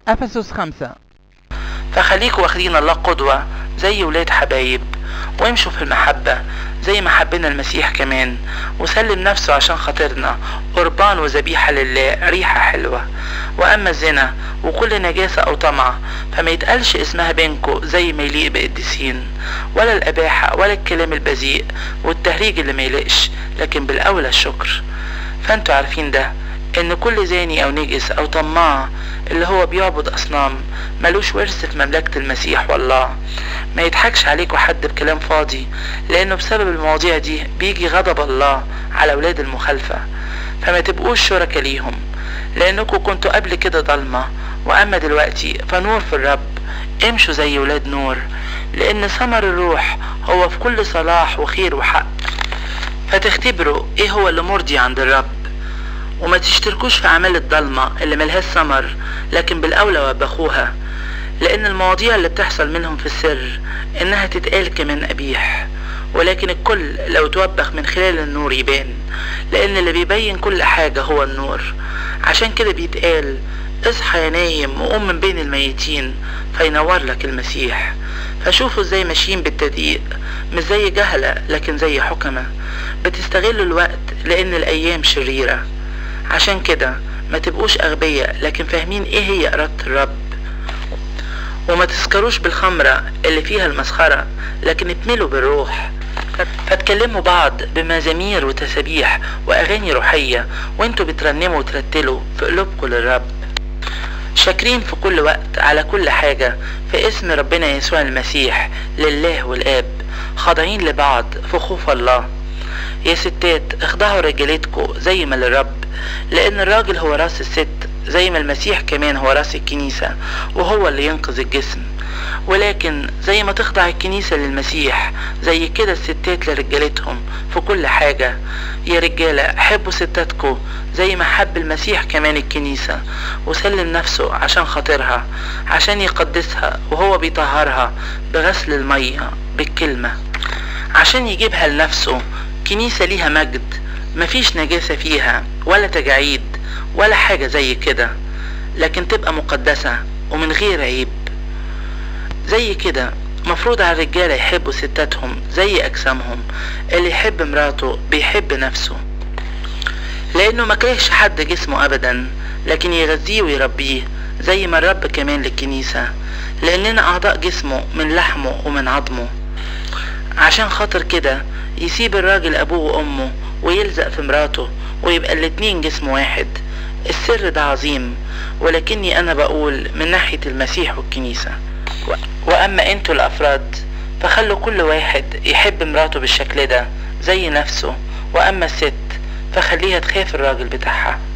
أفسس خمسة فخليكوا واخدين الله قدوة زي ولاد حبايب وامشوا في المحبة زي ما حبنا المسيح كمان وسلم نفسه عشان خاطرنا قربان وذبيحة لله ريحة حلوة وأما الزنا وكل نجاسة أو طمع فما يتقالش اسمها بينكو زي ما يليق بقديسين ولا الأباحة ولا الكلام البذيء والتهريج اللي ما يليقش لكن بالأولى الشكر فانتوا عارفين ده ان كل زاني او نجس او طماع اللي هو بيعبد اصنام ملوش ورث في مملكة المسيح والله ما يضحكش عليكوا حد بكلام فاضي لانه بسبب المواضيع دي بيجي غضب الله على ولاد المخالفة فما تبقوش شركة ليهم لانكوا كنتوا قبل كده ضلمة واما دلوقتي فنور في الرب امشوا زي ولاد نور لان ثمر الروح هو في كل صلاح وخير وحق فتختبروا ايه هو اللي مرضي عند الرب وما تشتركوش في اعمال الضلمة اللي ملهاش ثمر لكن بالاولى وبخوها لان المواضيع اللي بتحصل منهم في السر انها تتقال كمان قبيح ولكن الكل لو توبخ من خلال النور يبان لان اللي بيبين كل حاجة هو النور عشان كده بيتقال اصحى يا نايم وقوم من بين الميتين فينور لك المسيح فشوفوا ازاي ماشيين بالتدقيق مش زي جهلة لكن زي حكمة بتستغلوا الوقت لان الايام شريرة عشان كده ما تبقوش اغبياء لكن فاهمين ايه هي ارادة الرب وما تسكروش بالخمرة اللي فيها المسخرة لكن اتملوا بالروح فتكلموا بعض بمزامير وتسابيح واغاني روحية وانتوا بترنموا وترتلوا في قلوبكم للرب شاكرين في كل وقت على كل حاجة في اسم ربنا يسوع المسيح لله والآب خاضعين لبعض في خوف الله يا ستات اخضعوا رجالتكم زي ما للرب لان الراجل هو راس الست زي ما المسيح كمان هو راس الكنيسة وهو اللي ينقذ الجسم ولكن زي ما تخضع الكنيسة للمسيح زي كده الستات لرجالتهم في كل حاجة يا رجالة حبوا ستاتكم زي ما حب المسيح كمان الكنيسة وسلم نفسه عشان خاطرها عشان يقدسها وهو بيطهرها بغسل المية بالكلمة عشان يجيبها لنفسه كنيسة ليها مجد مفيش نجاسة فيها ولا تجاعيد ولا حاجة زي كده لكن تبقى مقدسة ومن غير عيب زي كده مفروض على الرجالة يحبوا ستاتهم زي أجسامهم اللي يحب مراته بيحب نفسه لأنه ما كرهش حد جسمه أبدا لكن يغذيه ويربيه زي ما الرب كمان للكنيسة لأننا أعضاء جسمه من لحمه ومن عظمه عشان خاطر كده يسيب الراجل أبوه وأمه ويلزق في مراته ويبقى الاتنين جسم واحد السر ده عظيم ولكني أنا بقول من ناحية المسيح والكنيسة وأما أنتوا الأفراد فخلوا كل واحد يحب مراته بالشكل ده زي نفسه وأما الست فخليها تخاف الراجل بتاعها